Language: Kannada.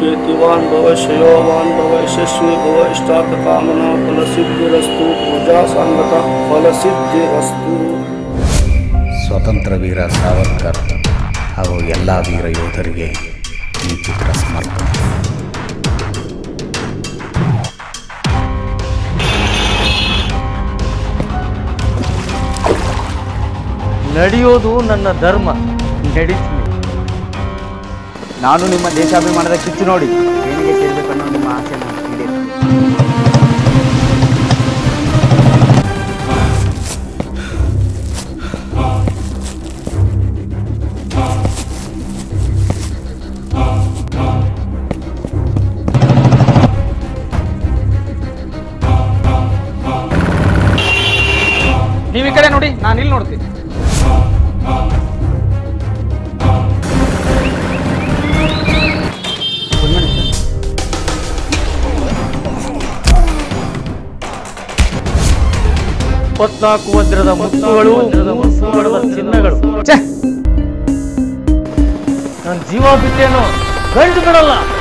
कीर्तिवान भव श्रेयोवान भव यशस्वी भव इष्टार्थ कामना फल सिद्धिरस्तु पूजा संगत फल सिद्धिरस्तु ಸ್ವತಂತ್ರ ವೀರ ಸಾವರ್ಕರ್ ಹಾಗೂ ಎಲ್ಲ ವೀರ ಯೋಧರಿಗೆ ಈ ಚಿತ್ರ ಸಮರ್ಪಣೆ ನಡೆಯೋದು ನನ್ನ ಧರ್ಮ ನಡೀತೀನಿ ನಾನು ನಿಮ್ಮ ದೇಶಾಭಿಮಾನದ ಕಿತ್ತು ನೋಡಿ ಏನಿಗೆ ಸೇರ್ಬೇಕು ಅನ್ನೋ ನಿಮ್ಮ ಆಸೆನ ಈಡೇರಿಸಿ ನೀವು ಈ ಕಡೆ ನೋಡಿ ನಾನು ಇಲ್ಲಿ ನೋಡ್ತೀನಿ ಇಪ್ಪತ್ನಾಲ್ಕು ವಜ್ರದ ಮುತ್ತುಗಳು ಮುತ್ತುಗಳದ ಚಿನ್ನಗಳು ಛೆ! ನಾನ್ ಜೀವ ಬಿಟ್ಟೇನು ಗಂಡು ಬಿಡಲ್ಲ